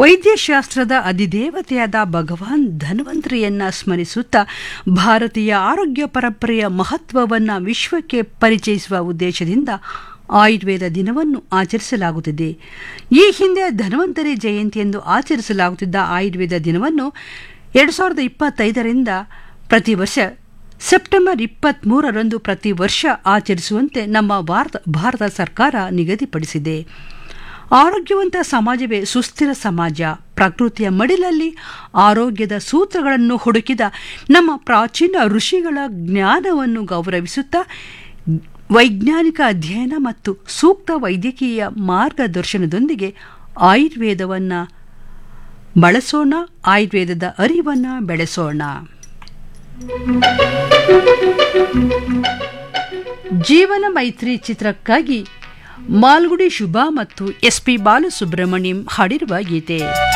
ವೈದ್ಯಶಾಸ್ತ್ರದ ಅಧಿದೇವತೆಯಾದ ಭಗವಾನ್ ಧನ್ವಂತರಿಯನ್ನ ಸ್ಮರಿಸುತ್ತಾ ಭಾರತೀಯ ಆರೋಗ್ಯ ಪರಂಪರೆಯ ಮಹತ್ವವನ್ನು ವಿಶ್ವಕ್ಕೆ ಪರಿಚಯಿಸುವ ಉದ್ದೇಶದಿಂದ ಆಯುರ್ವೇದ ದಿನವನ್ನು ಆಚರಿಸಲಾಗುತ್ತಿದೆ ಈ ಹಿಂದೆ ಧನ್ವಂತರಿ ಜಯಂತಿಯೆಂದು ಆಚರಿಸಲಾಗುತ್ತಿದ್ದ ಆಯುರ್ವೇದ ದಿನವನ್ನು ಎರಡು ಸಾವಿರದ ಇಪ್ಪತ್ತೈದರಿಂದ ಪ್ರತಿ ವರ್ಷ ಸೆಪ್ಟೆಂಬರ್ ಇಪ್ಪತ್ತ್ಮೂರರಂದು ಪ್ರತಿ ವರ್ಷ ಆಚರಿಸುವಂತೆ ನಮ್ಮ ಭಾರತ ಭಾರತ ಸರ್ಕಾರ ನಿಗದಿಪಡಿಸಿದೆ ಆರೋಗ್ಯವಂತ ಸಮಾಜವೇ ಸುಸ್ಥಿರ ಸಮಾಜ ಪ್ರಕೃತಿಯ ಮಡಿಲಲ್ಲಿ ಆರೋಗ್ಯದ ಸೂತ್ರಗಳನ್ನು ಹುಡುಕಿದ ನಮ್ಮ ಪ್ರಾಚೀನ ಋಷಿಗಳ ಜ್ಞಾನವನ್ನು ಗೌರವಿಸುತ್ತಾ ವೈಜ್ಞಾನಿಕ ಅಧ್ಯಯನ ಮತ್ತು ಸೂಕ್ತ ವೈದ್ಯಕೀಯ ಮಾರ್ಗದರ್ಶನದೊಂದಿಗೆ ಆಯುರ್ವೇದವನ್ನು ಬಳಸೋಣ ಆಯುರ್ವೇದದ ಅರಿವನ್ನು ಬೆಳೆಸೋಣ ಜೀವನ ಮೈತ್ರಿ ಚಿತ್ರಕ್ಕಾಗಿ ಮಾಲ್ಗುಡಿ ಶುಭಾ ಮತ್ತು ಎಸ್ ಪಿ ಬಾಲಸುಬ್ರಹ್ಮಣ್ಯಂ ಹಾಡಿರುವ ಗೀತೆ